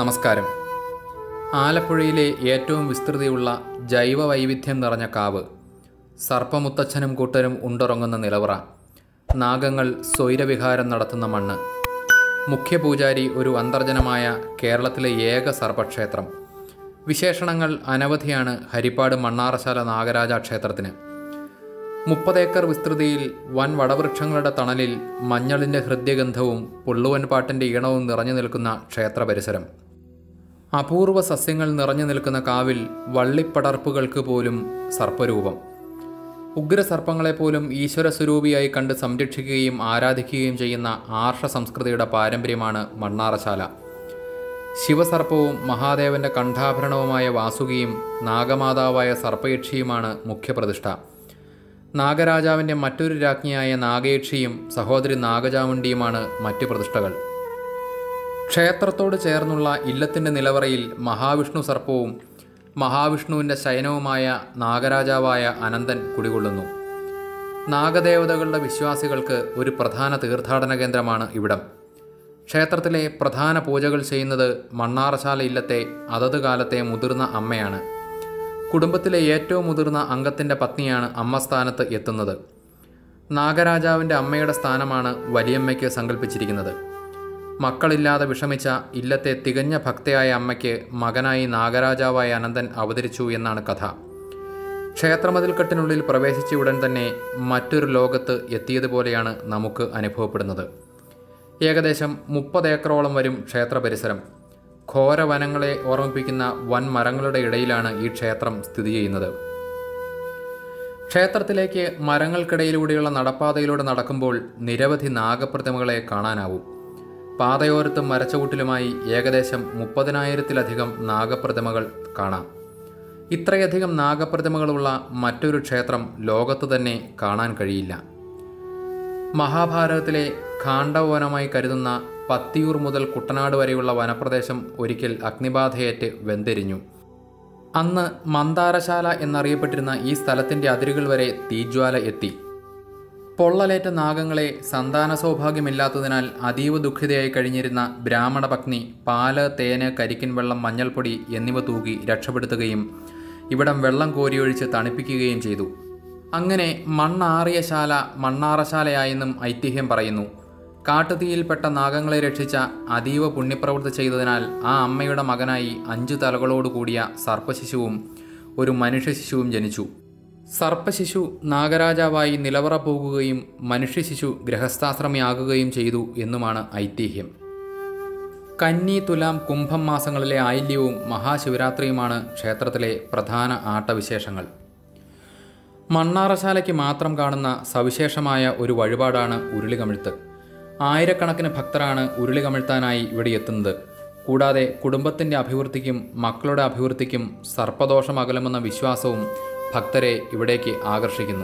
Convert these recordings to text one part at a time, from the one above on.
നമസ്കാരം ആലപ്പുഴയിലെ ഏറ്റവും വിസ്തൃതിയുള്ള ജൈവ വൈവിധ്യം നിറഞ്ഞ കാവ് സർപ്പമുത്തച്ഛനും കൂട്ടരും ഉണ്ടുറങ്ങുന്ന നിലവറ നാഗങ്ങൾ സ്വൈരവിഹാരം നടത്തുന്ന മണ്ണ് മുഖ്യ പൂജാരി ഒരു അന്തർജനമായ കേരളത്തിലെ ഏക സർപ്പക്ഷേത്രം വിശേഷണങ്ങൾ അനവധിയാണ് ഹരിപ്പാട് മണ്ണാറശാല നാഗരാജ ക്ഷേത്രത്തിന് മുപ്പതേക്കർ വിസ്തൃതിയിൽ വൻ വടവൃക്ഷങ്ങളുടെ തണലിൽ മഞ്ഞളിൻ്റെ ഹൃദ്യഗന്ധവും പുള്ളുവൻ പാട്ടിൻ്റെ ഈണവും നിറഞ്ഞു നിൽക്കുന്ന ക്ഷേത്ര പരിസരം അപൂർവ സസ്യങ്ങൾ നിറഞ്ഞു നിൽക്കുന്ന കാവിൽ വള്ളിപ്പടർപ്പുകൾക്ക് പോലും സർപ്പരൂപം ഉഗ്രസർപ്പങ്ങളെപ്പോലും ഈശ്വരസ്വരൂപിയായി കണ്ട് സംരക്ഷിക്കുകയും ആരാധിക്കുകയും ചെയ്യുന്ന ആർഷ സംസ്കൃതിയുടെ പാരമ്പര്യമാണ് മണ്ണാറശാല ശിവസർപ്പവും മഹാദേവന്റെ കണ്ഠാഭരണവുമായ വാസുകിയും നാഗമാതാവായ സർപ്പയക്ഷിയുമാണ് മുഖ്യപ്രതിഷ്ഠ നാഗരാജാവിൻ്റെ മറ്റൊരു രാജ്ഞിയായ നാഗയക്ഷിയും സഹോദരി നാഗചാമുണ്ടിയുമാണ് മറ്റു പ്രതിഷ്ഠകൾ ക്ഷേത്രത്തോട് ചേർന്നുള്ള ഇല്ലത്തിൻ്റെ നിലവറയിൽ മഹാവിഷ്ണു സർപ്പവും മഹാവിഷ്ണുവിൻ്റെ ശയനവുമായ നാഗരാജാവായ അനന്തൻ കുടികൊള്ളുന്നു നാഗദേവതകളുടെ വിശ്വാസികൾക്ക് ഒരു പ്രധാന തീർത്ഥാടന കേന്ദ്രമാണ് ഇവിടം ക്ഷേത്രത്തിലെ പ്രധാന പൂജകൾ ചെയ്യുന്നത് മണ്ണാറശാല ഇല്ലത്തെ അതത് കാലത്തെ മുതിർന്ന അമ്മയാണ് കുടുംബത്തിലെ ഏറ്റവും മുതിർന്ന അംഗത്തിൻ്റെ പത്നിയാണ് അമ്മ സ്ഥാനത്ത് എത്തുന്നത് നാഗരാജാവിൻ്റെ അമ്മയുടെ സ്ഥാനമാണ് വലിയമ്മയ്ക്ക് സങ്കല്പിച്ചിരിക്കുന്നത് മക്കളില്ലാതെ വിഷമിച്ച ഇല്ലത്തെ തികഞ്ഞ ഭക്തയായ അമ്മയ്ക്ക് മകനായി നാഗരാജാവായ അനന്തൻ അവതരിച്ചു എന്നാണ് കഥ ക്ഷേത്രമതിൽക്കെട്ടിനുള്ളിൽ പ്രവേശിച്ച ഉടൻ തന്നെ മറ്റൊരു ലോകത്ത് എത്തിയതുപോലെയാണ് നമുക്ക് അനുഭവപ്പെടുന്നത് ഏകദേശം മുപ്പത് ഏക്കറോളം വരും ക്ഷേത്ര പരിസരം ഘോരവനങ്ങളെ ഓർമ്മിപ്പിക്കുന്ന വൻ മരങ്ങളുടെ ഇടയിലാണ് ഈ ക്ഷേത്രം സ്ഥിതി ചെയ്യുന്നത് ക്ഷേത്രത്തിലേക്ക് മരങ്ങൾക്കിടയിലൂടെയുള്ള നടപ്പാതയിലൂടെ നടക്കുമ്പോൾ നിരവധി നാഗപ്രതിമകളെ കാണാനാവും പാതയോരത്തും മരച്ചകൂട്ടിലുമായി ഏകദേശം മുപ്പതിനായിരത്തിലധികം നാഗപ്രതിമകൾ കാണാം ഇത്രയധികം നാഗപ്രതിമകളുള്ള മറ്റൊരു ക്ഷേത്രം ലോകത്ത് തന്നെ കാണാൻ കഴിയില്ല മഹാഭാരതത്തിലെ ഖാണ്ഡവനമായി കരുതുന്ന പത്തിയൂർ മുതൽ കുട്ടനാട് വരെയുള്ള വനപ്രദേശം ഒരിക്കൽ അഗ്നിബാധയേറ്റ് വെന്തെരിഞ്ഞു അന്ന് മന്ദാരശാല എന്നറിയപ്പെട്ടിരുന്ന ഈ സ്ഥലത്തിൻ്റെ അതിരുകൾ വരെ തീജ്വാല എത്തി പൊള്ളലേറ്റ നാഗങ്ങളെ സന്താന സൗഭാഗ്യമില്ലാത്തതിനാൽ അതീവ ദുഃഖിതയായി കഴിഞ്ഞിരുന്ന ബ്രാഹ്മണ പത്നി പാല് തേന് കരിക്കിൻ വെള്ളം മഞ്ഞൾപ്പൊടി എന്നിവ തൂകി രക്ഷപ്പെടുത്തുകയും ഇവിടം വെള്ളം കോരിയൊഴിച്ച് തണുപ്പിക്കുകയും ചെയ്തു അങ്ങനെ മണ്ണാറിയ ശാല മണ്ണാറശാലയായെന്നും ഐതിഹ്യം പറയുന്നു കാട്ടുതീയിൽപ്പെട്ട നാഗങ്ങളെ രക്ഷിച്ച അതീവ പുണ്യപ്രവൃത്തി ചെയ്തതിനാൽ ആ അമ്മയുടെ മകനായി അഞ്ചു തലകളോട് കൂടിയ സർപ്പശിശുവും ഒരു മനുഷ്യശിശുവും ജനിച്ചു സർപ്പശിശു നാഗരാജാവായി നിലവറ പോകുകയും മനുഷ്യശിശു ഗൃഹസ്ഥാശ്രമിയാകുകയും ചെയ്തു എന്നുമാണ് ഐതിഹ്യം കന്നി തുലാം കുംഭം മാസങ്ങളിലെ ആയില്യവും മഹാശിവരാത്രിയുമാണ് ക്ഷേത്രത്തിലെ പ്രധാന ആട്ടവിശേഷങ്ങൾ മണ്ണാറശാലയ്ക്ക് മാത്രം കാണുന്ന സവിശേഷമായ ഒരു വഴിപാടാണ് ഉരുളികമിഴ്ത്ത് ആയിരക്കണക്കിന് ഭക്തരാണ് ഉരുളി കമിഴ്ത്താനായി ഇവിടെ എത്തുന്നത് കൂടാതെ കുടുംബത്തിൻ്റെ അഭിവൃദ്ധിക്കും മക്കളുടെ അഭിവൃദ്ധിക്കും സർപ്പദോഷം അകലുമെന്ന വിശ്വാസവും ഭക്തരെ ഇവിടേക്ക് ആകർഷിക്കുന്നു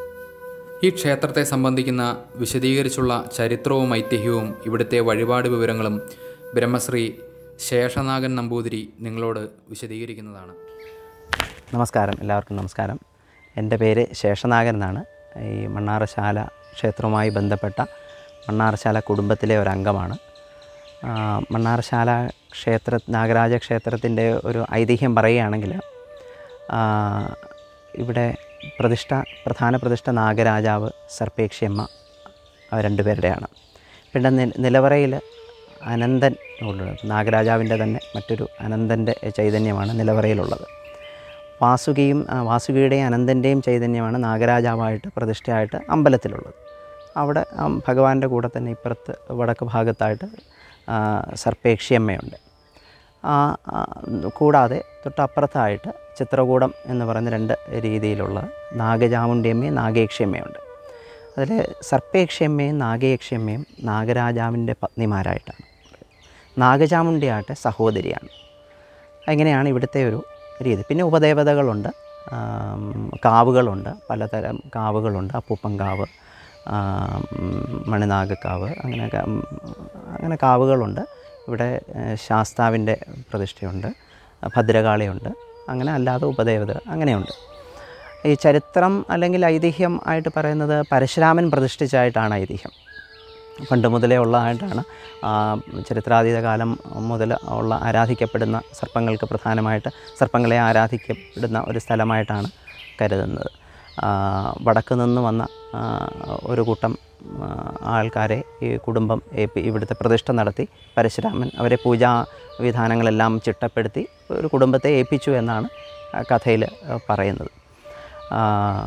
ഈ ക്ഷേത്രത്തെ സംബന്ധിക്കുന്ന വിശദീകരിച്ചുള്ള ചരിത്രവും ഐതിഹ്യവും ഇവിടുത്തെ വഴിപാട് വിവരങ്ങളും ബ്രഹ്മശ്രീ ശേഷനാഗൻ നമ്പൂതിരി നിങ്ങളോട് വിശദീകരിക്കുന്നതാണ് നമസ്കാരം എല്ലാവർക്കും നമസ്കാരം എൻ്റെ പേര് ശേഷനാഗൻ എന്നാണ് ഈ മണ്ണാറശാല ക്ഷേത്രവുമായി ബന്ധപ്പെട്ട മണ്ണാറശാല കുടുംബത്തിലെ ഒരു അംഗമാണ് ആ, മണ്ണാറശാല ക്ഷേത്ര നാഗരാജ ക്ഷേത്രത്തിൻ്റെ ഒരു ഐതിഹ്യം പറയുകയാണെങ്കിൽ ആ, ഇവിടെ പ്രതിഷ്ഠ പ്രധാന പ്രതിഷ്ഠ നാഗരാജാവ് സർപ്പേക്ഷിയമ്മ അവർ രണ്ടുപേരുടെയാണ് പിന്നെ നി- നിലവറയിൽ അനന്തൻ ഉള്ളത് നാഗരാജാവിൻ്റെ തന്നെ മറ്റൊരു അനന്തൻ്റെ ചൈതന്യമാണ് നിലവറയിലുള്ളത് വാസുകിയും ആ, വാസുകിയുടെയും അനന്തൻ്റെയും ചൈതന്യമാണ് നാഗരാജാവായിട്ട് പ്രതിഷ്ഠയായിട്ട് അമ്പലത്തിലുള്ളത് അവിടെ ആ ഭഗവാന്റെ കൂടെ തന്നെ ഇപ്പുറത്ത് വടക്ക് ഭാഗത്തായിട്ട് ആ, സർപ്പേക്ഷിയമ്മയുണ്ട് ആ, ആ, കൂടാതെ തൊട്ടപ്പുറത്തായിട്ട് ചിത്രകൂടം എന്ന് പറയുന്ന രണ്ട് രീതിയിലുള്ള നാഗചാമുണ്ടിയമ്മയും നാഗേക്ഷിയമ്മയുണ്ട് അതിൽ സർപ്പേക്ഷിയമ്മയും നാഗേക്ഷിയമ്മയും നാഗരാജാവിൻ്റെ പത്നിമാരായിട്ടാണ് നാഗചാമുണ്ടിയാട്ടെ സഹോദരിയാണ് അങ്ങനെയാണ് ഇവിടുത്തെ ഒരു രീതി പിന്നെ ഉപദേവതകളുണ്ട് ആം, കാവുകളുണ്ട് പലതരം കാവുകളുണ്ട് അപ്പൂപ്പൻ കാവ് ആം, മണിനാഗക്കാവ് അങ്ങനെയൊക്കെ ഉം, അങ്ങനെ കാവുകളുണ്ട് ഇവിടെ ഏഹ്, ശാസ്താവിൻ്റെ പ്രതിഷ്ഠയുണ്ട് ഭദ്രകാളിയുണ്ട് അങ്ങനെ അല്ലാതെ ഉപദേവത അങ്ങനെയുണ്ട് ഈ ചരിത്രം അല്ലെങ്കിൽ ഐതിഹ്യം ആയിട്ട് പറയുന്നത് പരശുരാമൻ പ്രതിഷ്ഠിച്ചായിട്ടാണ് ഐതിഹ്യം പണ്ട് മുതലേ ഉള്ളതായിട്ടാണ് ആ, ചരിത്രാതീത കാലം മുതൽ ഉള്ള ആരാധിക്കപ്പെടുന്ന സർപ്പങ്ങൾക്ക് പ്രധാനമായിട്ട് സർപ്പങ്ങളെ ആരാധിക്കപ്പെടുന്ന ഒരു സ്ഥലമായിട്ടാണ് കരുതുന്നത് ആ, വടക്ക് നിന്ന് വന്ന ആ, ഒരു കൂട്ടം ആ, ആൾക്കാരെ ഈ കുടുംബം ഏൽപ്പി- ഇവിടുത്തെ പ്രതിഷ്ഠ നടത്തി പരശുരാമൻ അവരെ പൂജാ വിധാനങ്ങളെല്ലാം ചിട്ടപ്പെടുത്തി ഒരു കുടുംബത്തെ ഏൽപ്പിച്ചു എന്നാണ് കഥയിൽ പറയുന്നത് ആ,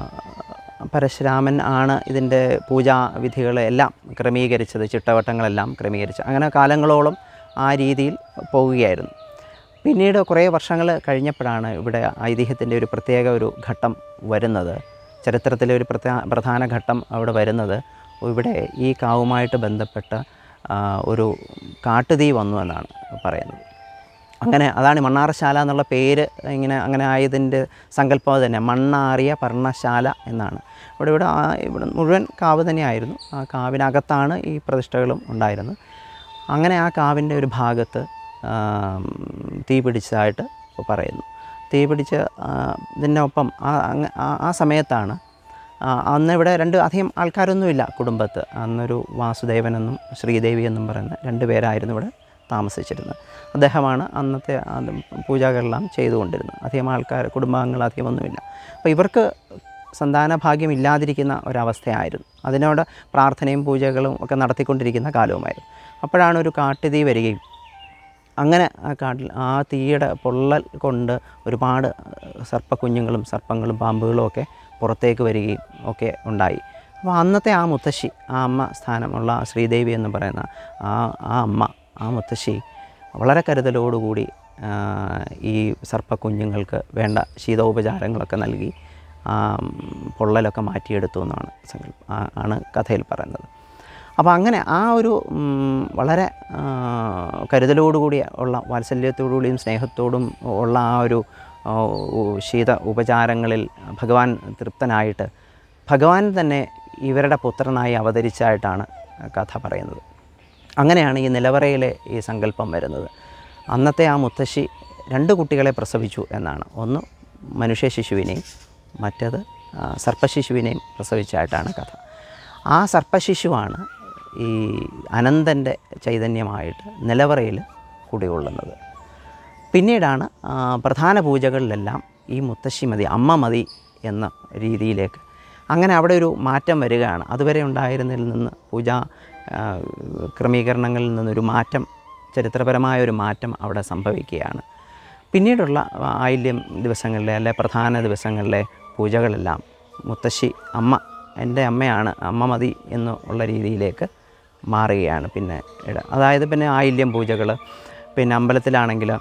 പരശുരാമൻ ആണ് ഇതിൻ്റെ പൂജാവിധികളെല്ലാം ക്രമീകരിച്ചത് ചിട്ടവട്ടങ്ങളെല്ലാം ക്രമീകരിച്ചത് അങ്ങനെ കാലങ്ങളോളം ആ രീതിയിൽ പോവുകയായിരുന്നു പിന്നീട് കുറേ വർഷങ്ങൾ കഴിഞ്ഞപ്പോഴാണ് ഇവിടെ ഐതിഹ്യത്തിൻ്റെ ഒരു പ്രത്യേക ഒരു ഘട്ടം വരുന്നത് ചരിത്രത്തിലെ ഒരു പ്രധാ പ്രധാന ഘട്ടം അവിടെ വരുന്നത് ഇവിടെ ഈ കാവുമായിട്ട് ബന്ധപ്പെട്ട ആ, ഒരു കാട്ടുതീ വന്നു എന്നാണ് പറയുന്നത് അങ്ങനെ അതാണ് ഈ മണ്ണാറശാല എന്നുള്ള പേര് ഇങ്ങനെ അങ്ങനെ ആയതിൻ്റെ സങ്കല്പം അത് തന്നെ മണ്ണാറിയ പർണശാല എന്നാണ് ഇവിടെ ഇവിടെ ആ ഇവിടെ മുഴുവൻ കാവ് തന്നെയായിരുന്നു ആ കാവിനകത്താണ് ഈ പ്രതിഷ്ഠകളും ഉണ്ടായിരുന്നത് അങ്ങനെ ആ കാവിൻ്റെ ഒരു ഭാഗത്ത് ആം, തീ പിടിച്ചതായിട്ട് പറയുന്നു തീ പിടിച്ച് ആ, ഇതിൻ്റെ ഒപ്പം ആ അങ്ങ- ആ- ആ സമയത്താണ് ആ, അന്ന് ഇവിടെ രണ്ട് അധികം ആൾക്കാരൊന്നുമില്ല കുടുംബത്ത് അന്നൊരു വാസുദേവനെന്നും ശ്രീദേവി എന്നും പറയുന്ന രണ്ട് പേരായിരുന്നു ഇവിടെ താമസിച്ചിരുന്നത് അദ്ദേഹമാണ് അന്നത്തെ അത് പൂജകളെല്ലാം ചെയ്തുകൊണ്ടിരുന്നത് അധികം ആൾക്കാർ കുടുംബാംഗങ്ങൾ അധികമൊന്നുമില്ല അപ്പോൾ ഇവർക്ക് സന്താന ഭാഗ്യം ഇല്ലാതിരിക്കുന്ന ഒരവസ്ഥയായിരുന്നു അതിനോട് പ്രാർത്ഥനയും പൂജകളും ഒക്കെ നടത്തിക്കൊണ്ടിരിക്കുന്ന കാലവുമായിരുന്നു അപ്പോഴാണ് ഒരു കാട്ടുതീ വരികയും അങ്ങനെ ആ കാട്ടിൽ ആ തീയുടെ പൊള്ളൽ കൊണ്ട് ഒരുപാട് സർപ്പക്കുഞ്ഞുങ്ങളും സർപ്പങ്ങളും പാമ്പുകളും ഒക്കെ പുറത്തേക്ക് വരികയും ഒക്കെ ഉണ്ടായി അപ്പോൾ അന്നത്തെ ആ മുത്തശ്ശി ആ അമ്മ സ്ഥാനമുള്ള ആ ശ്രീദേവി എന്ന് പറയുന്ന ആ ആ അമ്മ ആ മുത്തശ്ശി വളരെ കരുതലോടുകൂടി ആ, ഈ സർപ്പക്കുഞ്ഞുങ്ങൾക്ക് വേണ്ട ശീതോപചാരങ്ങളൊക്കെ നൽകി ആ പൊള്ളലൊക്കെ മാറ്റിയെടുത്തു എന്നാണ് സങ്കല്പം ആ- ആണ് കഥയിൽ പറയുന്നത് അപ്പോൾ അങ്ങനെ ആ ഒരു ഉം, വളരെ ആ, കരുതലോടുകൂടി ഉള്ള വാത്സല്യത്തോടുകൂടിയും സ്നേഹത്തോടും ഉള്ള ആ ഒരു ആ, ഉ- ശീത ഉപചാരങ്ങളിൽ ഭഗവാൻ തൃപ്തനായിട്ട് ഭഗവാൻ തന്നെ ഇവരുടെ പുത്രനായി അവതരിച്ചായിട്ടാണ് കഥ പറയുന്നത് അങ്ങനെയാണ് ഈ നിലവറയിലെ ഈ സങ്കല്പം വരുന്നത് അന്നത്തെ ആ മുത്തശ്ശി രണ്ട് കുട്ടികളെ പ്രസവിച്ചു എന്നാണ് ഒന്ന് മനുഷ്യ ശിശുവിനെയും മറ്റത് ആ, സർപ്പശിശുവിനെയും പ്രസവിച്ചായിട്ടാണ് കഥ ആ സർപ്പശിശുവാണ് ഈ അനന്തൻ്റെ ചൈതന്യമായിട്ട് നിലവറയിൽ കുടികൊള്ളുന്നത് പിന്നീടാണ് ആ, പ്രധാന പൂജകളിലെല്ലാം ഈ മുത്തശ്ശി മതി അമ്മ മതി എന്ന രീതിയിലേക്ക് അങ്ങനെ അവിടെ ഒരു മാറ്റം വരികയാണ് അതുവരെ ഉണ്ടായിരുന്നതിൽ നിന്ന് പൂജാ ആ, ക്രമീകരണങ്ങളിൽ നിന്നൊരു മാറ്റം ചരിത്രപരമായ ഒരു മാറ്റം അവിടെ സംഭവിക്കുകയാണ് പിന്നീടുള്ള ആയില്യം ദിവസങ്ങളിലെ അല്ലെ പ്രധാന ദിവസങ്ങളിലെ പൂജകളെല്ലാം മുത്തശ്ശി അമ്മ എൻ്റെ അമ്മയാണ് അമ്മ മതി എന്നുള്ള രീതിയിലേക്ക് മാറുകയാണ് പിന്നെ ഇട- അതായത് പിന്നെ ആയില്യം പൂജകൾ പിന്നെ അമ്പലത്തിലാണെങ്കിൽ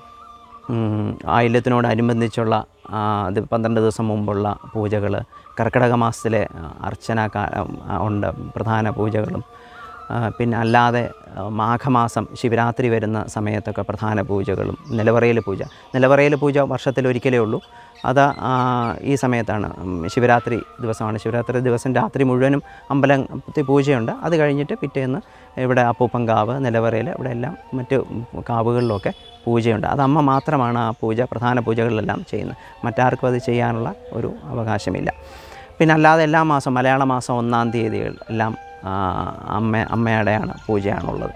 ഉം, ആയില്യത്തിനോടനുബന്ധിച്ചുള്ള ആ, ഇത് പന്ത്രണ്ട് ദിവസം മുമ്പുള്ള പൂജകൾ കർക്കിടക മാസത്തിലെ ആ, അർച്ചന കാ- ആ, ഉണ്ട് പ്രധാന പൂജകളും ആ, പിന്നെ അല്ലാതെ ആ, മാഘമാസം ശിവരാത്രി വരുന്ന സമയത്തൊക്കെ പ്രധാന പൂജകളും നിലവറയിൽ പൂജ നിലവറയിൽ പൂജ വർഷത്തിൽ ഒരിക്കലേ ഉള്ളൂ അത് ആ, ഈ സമയത്താണ് ഉം, ശിവരാത്രി ദിവസമാണ് ശിവരാത്രി ദിവസം രാത്രി മുഴുവനും അമ്പലത്തിൽ പൂജയുണ്ട് അത് കഴിഞ്ഞിട്ട് പിറ്റേന്ന് ഇവിടെ അപ്പൂപ്പൻകാവ് നിലവറയിൽ ഇവിടെ എല്ലാം മറ്റ് കാവുകളിലൊക്കെ പൂജയുണ്ട് അത് അമ്മ മാത്രമാണ് ആ പൂജ പ്രധാന പൂജകളിലെല്ലാം ചെയ്യുന്നത് മറ്റാർക്കും അത് ചെയ്യാനുള്ള ഒരു അവകാശമില്ല പിന്നെ അല്ലാതെ എല്ലാ മാസം മലയാള മാസം ഒന്നാം തീയതികൾ എല്ലാം ആ, അമ്മ അമ്മയുടെയാണ് പൂജയാണുള്ളത്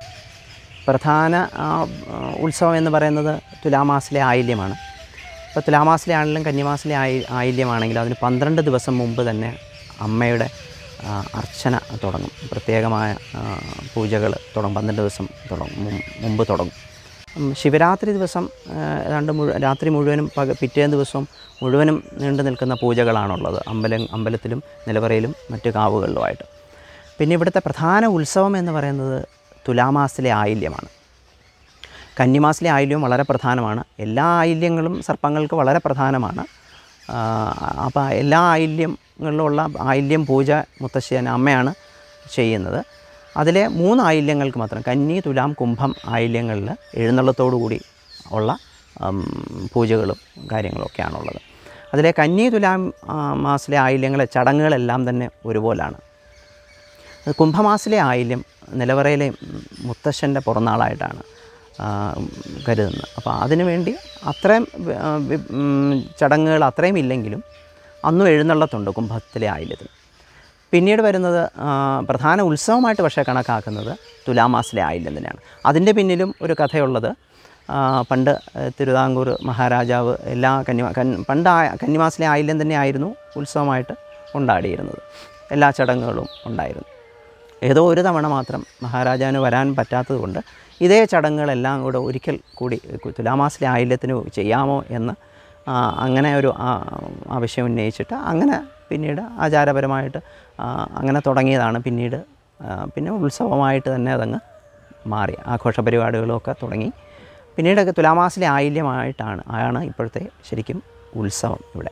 പ്രധാന ആ, ഉത്സവം എന്ന് പറയുന്നത് തുലാമാസിലെ ആയില്യമാണ് ഇപ്പോൾ തുലാമാസിലെ ആണെങ്കിലും കന്നിമാസിലെ ആയി ആയില്യമാണെങ്കിലും അതിന് പന്ത്രണ്ട് ദിവസം മുമ്പ് തന്നെ അമ്മയുടെ ആ, അർച്ചന തുടങ്ങും പ്രത്യേകമായ പൂജകൾ തുടങ്ങും പന്ത്രണ്ട് ദിവസം തുടങ്ങും മും- മുമ്പ് തുടങ്ങും ഉം, ശിവരാത്രി ദിവസം ആ, ഏതാണ്ട് മുഴു രാത്രി മുഴുവനും പക പിറ്റേ ദിവസം മുഴുവനും നീണ്ടു നിൽക്കുന്ന പൂജകളാണുള്ളത് അമ്പലം അമ്പലത്തിലും നിലവറയിലും മറ്റു കാവുകളിലുമായിട്ട് പിന്നെ ഇവിടുത്തെ പ്രധാന ഉത്സവം എന്ന് പറയുന്നത് തുലാമാസത്തിലെ ആയില്യമാണ് കന്നിമാസത്തിലെ ആയില്യവും വളരെ പ്രധാനമാണ് എല്ലാ ആയില്യങ്ങളും സർപ്പങ്ങൾക്ക് വളരെ പ്രധാനമാണ് അപ്പോൾ എല്ലാ ആയില്യങ്ങളിലുള്ള ആയില്യം പൂജ മുത്തശ്ശിയൻ അമ്മയാണ് ചെയ്യുന്നത് അതിലെ മൂന്ന് ആയില്യങ്ങൾക്ക് മാത്രം കന്നി തുലാം കുംഭം ആയില്യങ്ങളിൽ എഴുന്നള്ളത്തോടു കൂടി ഉള്ള ഉം, പൂജകളും കാര്യങ്ങളൊക്കെയാണുള്ളത് അതിലെ കന്നി തുലാം ആ, മാസത്തിലെ ആയില്യങ്ങളെ ചടങ്ങുകളെല്ലാം തന്നെ ഒരുപോലാണ് അത് കുംഭമാസിലെ ആയില്യം നിലവറയിലെ മുത്തശ്ശൻ്റെ പിറന്നാളായിട്ടാണ് ആ, കരുതുന്നത് അപ്പോൾ അതിനുവേണ്ടി അത്രയും ആ, വി- ഉം, ചടങ്ങുകൾ അത്രയും ഇല്ലെങ്കിലും അന്നും എഴുന്നള്ളത്തുണ്ട് കുംഭത്തിലെ ആയില്യത്തിൽ പിന്നീട് വരുന്നത് ആ, പ്രധാന ഉത്സവമായിട്ട് പക്ഷേ കണക്കാക്കുന്നത് തുലാമാസിലെ ആയില്യം തന്നെയാണ് അതിൻ്റെ പിന്നിലും ഒരു കഥയുള്ളത് ആ, പണ്ട് ഏഹ്, തിരുവിതാംകൂർ മഹാരാജാവ് എല്ലാ കന്നി കൻ പണ്ട് ആ കന്നിമാസിലെ ആയില്യം തന്നെയായിരുന്നു ഉത്സവമായിട്ട് കൊണ്ടാടിയിരുന്നത് എല്ലാ ചടങ്ങുകളും ഉണ്ടായിരുന്നു ഏതോ ഒരു തവണ മാത്രം മഹാരാജാവിന് വരാൻ പറ്റാത്തത് കൊണ്ട് ഇതേ ചടങ്ങുകളെല്ലാം കൂടെ ഒരിക്കൽ കൂടി തുലാമാസിലെ ആയില്യത്തിന് ചെയ്യാമോ എന്ന് ആ, അങ്ങനെ ഒരു ആ, ആവശ്യം ഉന്നയിച്ചിട്ട് അങ്ങനെ പിന്നീട് ആചാരപരമായിട്ട് ആ, അങ്ങനെ തുടങ്ങിയതാണ് പിന്നീട് ആ, പിന്നെ ഉത്സവമായിട്ട് തന്നെ അതങ്ങ് മാറി ആഘോഷ പരിപാടികളൊക്കെ തുടങ്ങി പിന്നീടൊക്കെ തുലാമാസിലെ ആയില്യമായിട്ടാണ് ആണ് ഇപ്പോഴത്തെ ശരിക്കും ഉത്സവം ഇവിടെ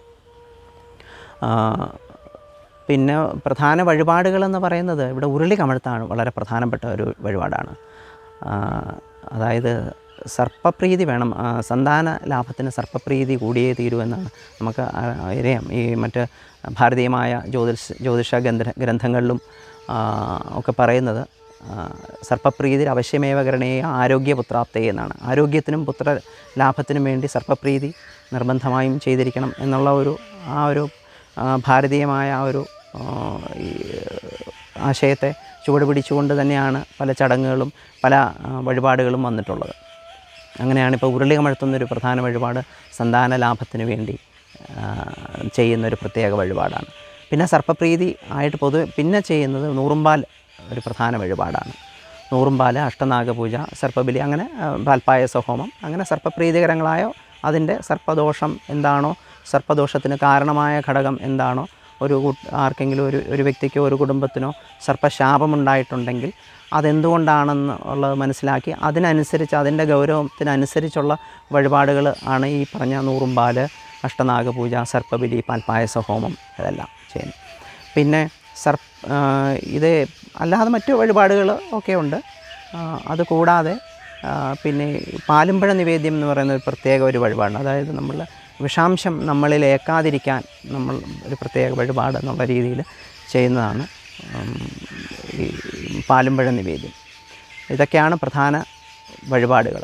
ആ, പിന്നെ പ്രധാന വഴിപാടുകളെന്ന് പറയുന്നത് ഇവിടെ ഉരുളി കമഴ്ത്താണ് വളരെ പ്രധാനപ്പെട്ട ഒരു വഴിപാടാണ് ആ, അതായത് സർപ്പപ്രീതി വേണം ആ, സന്താന ലാഭത്തിന് സർപ്പപ്രീതി കൂടിയേ തീരൂ എന്നാണ് നമുക്ക് ആ- അറിയാം ഈ മറ്റ് ഭാരതീയമായ ജ്യോതിഷ ജ്യോതിഷ ഗ്രന്ഥ ഗ്രന്ഥങ്ങളിലും ആ, ഒക്കെ പറയുന്നത് ആ, സർപ്പപ്രീതി അവശ്യമേവ കരണീയ ആരോഗ്യപുത്രാപ്തേ എന്നാണ് ആരോഗ്യത്തിനും പുത്ര ലാഭത്തിനും വേണ്ടി സർപ്പപ്രീതി നിർബന്ധമായും ചെയ്തിരിക്കണം എന്നുള്ള ഒരു ആ ഒരു ആ, ഭാരതീയമായ ആ ഒരു ആ, ഈ ആശയത്തെ ചുവട് പിടിച്ചുകൊണ്ട് തന്നെയാണ് പല ചടങ്ങുകളും പല ആ, വഴിപാടുകളും വന്നിട്ടുള്ളത് അങ്ങനെയാണ് ഇപ്പോൾ ഉരുളി കമഴ്ത്തുന്നൊരു പ്രധാന വഴിപാട് സന്താന ലാഭത്തിന് വേണ്ടി ആ, ചെയ്യുന്നൊരു പ്രത്യേക വഴിപാടാണ് പിന്നെ സർപ്പപ്രീതി ആയിട്ട് പൊതുവെ പിന്നെ ചെയ്യുന്നത് നൂറുമ്പാൽ ഒരു പ്രധാന വഴിപാടാണ് നൂറുമ്പാൽ അഷ്ടനാഗപൂജ സർപ്പബലി അങ്ങനെ ആ, പാൽപ്പായസ ഹോമം അങ്ങനെ സർപ്പപ്രീതികരങ്ങളായ അതിൻ്റെ സർപ്പദോഷം എന്താണോ സർപ്പദോഷത്തിന് കാരണമായ ഘടകം എന്താണോ ഒരു കു- ആർക്കെങ്കിലും ഒരു ഒരു വ്യക്തിക്കോ ഒരു കുടുംബത്തിനോ സർപ്പശാപമുണ്ടായിട്ടുണ്ടെങ്കിൽ അതെന്തുകൊണ്ടാണെന്ന് ഉള്ളത് മനസ്സിലാക്കി അതിനനുസരിച്ച് അതിൻ്റെ ഗൗരവത്തിനനുസരിച്ചുള്ള വഴിപാടുകൾ ആണ് ഈ പറഞ്ഞ നൂറുമ്പാല് അഷ്ടനാഗപൂജ സർപ്പബലി പാൽപ്പായസ ഹോമം ഇതെല്ലാം ചെയ്യുന്നത് പിന്നെ സർപ്പ ഇത് അല്ലാതെ മറ്റു വഴിപാടുകൾ ഒക്കെ ഉണ്ട് ആ, അത് കൂടാതെ ആ, പിന്നെ പാലുമ്പഴ നിവേദ്യം എന്ന് പറയുന്ന ഒരു പ്രത്യേക ഒരു വഴിപാടാണ് അതായത് നമ്മൾ വിഷാംശം നമ്മളിൽ ഏക്കാതിരിക്കാൻ നമ്മൾ ഒരു പ്രത്യേക വഴിപാട് എന്നുള്ള രീതിയിൽ ചെയ്യുന്നതാണ് ഉം, ഈ പാലുമ്പഴ നിവേദ്യം ഇതൊക്കെയാണ് പ്രധാന വഴിപാടുകൾ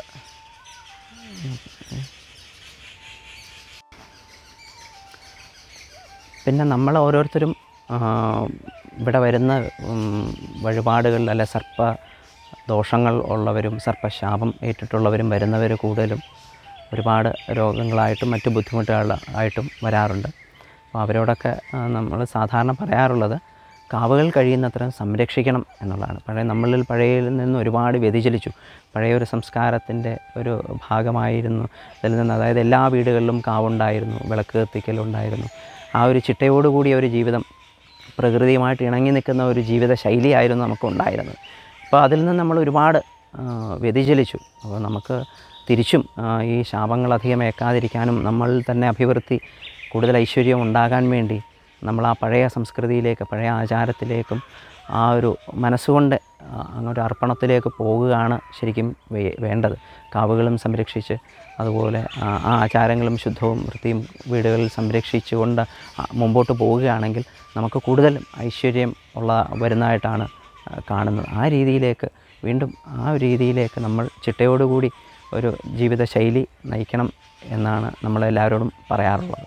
പിന്നെ നമ്മൾ ഓരോരുത്തരും ആ, ഇവിടെ വരുന്ന ഉം, വഴിപാടുകളിൽ അല്ലെ സർപ്പ ദോഷങ്ങൾ ഉള്ളവരും സർപ്പശാപം ഏറ്റിട്ടുള്ളവരും വരുന്നവർ കൂടുതലും ഒരുപാട് രോഗങ്ങളായിട്ടും മറ്റു ബുദ്ധിമുട്ടുകളായിട്ടും വരാറുണ്ട് അപ്പോൾ അവരോടൊക്കെ നമ്മൾ സാധാരണ പറയാറുള്ളത് കാവുകൾ കഴിയുന്നത്ര സംരക്ഷിക്കണം എന്നുള്ളതാണ് പഴയ നമ്മളിൽ പഴയയിൽ നിന്ന് ഒരുപാട് വ്യതിചലിച്ചു പഴയ ഒരു സംസ്കാരത്തിൻ്റെ ഒരു ഭാഗമായിരുന്നു അതിൽ നിന്ന് അതായത് എല്ലാ വീടുകളിലും കാവുണ്ടായിരുന്നു വിളക്ക് കത്തിക്കലുണ്ടായിരുന്നു ആ ഒരു ചിട്ടയോടുകൂടിയ ഒരു ജീവിതം പ്രകൃതിയുമായിട്ട് ഇണങ്ങി നിൽക്കുന്ന ഒരു ജീവിത ശൈലിയായിരുന്നു നമുക്കുണ്ടായിരുന്നത് അപ്പോൾ അതിൽ നിന്ന് നമ്മൾ ഒരുപാട് ആ, വ്യതിചലിച്ചു അപ്പോൾ നമുക്ക് തിരിച്ചും ആ, ഈ ശാപങ്ങൾ അധികം ഏക്കാതിരിക്കാനും നമ്മളിൽ തന്നെ അഭിവൃദ്ധി കൂടുതൽ ഐശ്വര്യം ഉണ്ടാകാൻ വേണ്ടി നമ്മൾ ആ പഴയ സംസ്കൃതിയിലേക്ക് പഴയ ആചാരത്തിലേക്കും ആ ഒരു മനസ്സുകൊണ്ട് ആ, അങ്ങൊരു അർപ്പണത്തിലേക്ക് പോകുകയാണ് ശരിക്കും വേ- വേണ്ടത് കാവുകളും സംരക്ഷിച്ച് അതുപോലെ ആ ആ ആചാരങ്ങളും ശുദ്ധവും വൃത്തിയും വീടുകളിൽ സംരക്ഷിച്ചുകൊണ്ട് ആ മുമ്പോട്ട് പോവുകയാണെങ്കിൽ നമുക്ക് കൂടുതൽ ഐശ്വര്യം ഉള്ള വരുന്നതായിട്ടാണ് ആ, കാണുന്നത് ആ രീതിയിലേക്ക് വീണ്ടും ആ ഒരു രീതിയിലേക്ക് നമ്മൾ ചിട്ടയോടുകൂടി ഒരു ജീവിതശൈലി നയിക്കണം എന്നാണ് നമ്മളെല്ലാവരോടും പറയാറുള്ളത്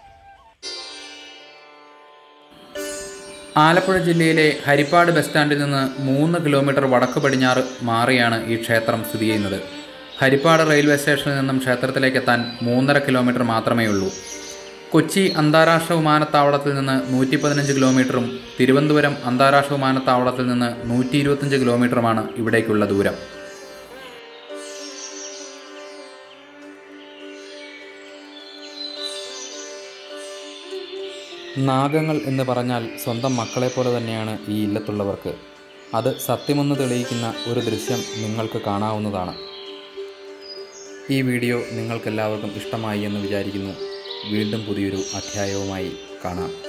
ആലപ്പുഴ ജില്ലയിലെ ഹരിപ്പാട് ബസ് സ്റ്റാൻഡിൽ നിന്ന് മൂന്ന് കിലോമീറ്റർ വടക്ക് പടിഞ്ഞാറ് മാറിയാണ് ഈ ക്ഷേത്രം സ്ഥിതി ചെയ്യുന്നത് ഹരിപ്പാട് റെയിൽവേ സ്റ്റേഷനിൽ നിന്നും ക്ഷേത്രത്തിലേക്ക് എത്താൻ മൂന്നര കിലോമീറ്റർ മാത്രമേ ഉള്ളൂ കൊച്ചി അന്താരാഷ്ട്ര വിമാനത്താവളത്തിൽ നിന്ന് നൂറ്റി പതിനഞ്ച് കിലോമീറ്ററും തിരുവനന്തപുരം അന്താരാഷ്ട്ര വിമാനത്താവളത്തിൽ നിന്ന് നൂറ്റി ഇരുപത്തഞ്ച് കിലോമീറ്ററുമാണ് ഇവിടേക്കുള്ള ദൂരം നാഗങ്ങൾ എന്ന് പറഞ്ഞാൽ സ്വന്തം മക്കളെപ്പോലെ തന്നെയാണ് ഈ ഇല്ലത്തുള്ളവർക്ക് അത് സത്യമെന്ന് തെളിയിക്കുന്ന ഒരു ദൃശ്യം നിങ്ങൾക്ക് കാണാവുന്നതാണ് ഈ വീഡിയോ നിങ്ങൾക്കെല്ലാവർക്കും ഇഷ്ടമായി എന്ന് വിചാരിക്കുന്നു വീണ്ടും പുതിയൊരു അധ്യായവുമായി കാണാം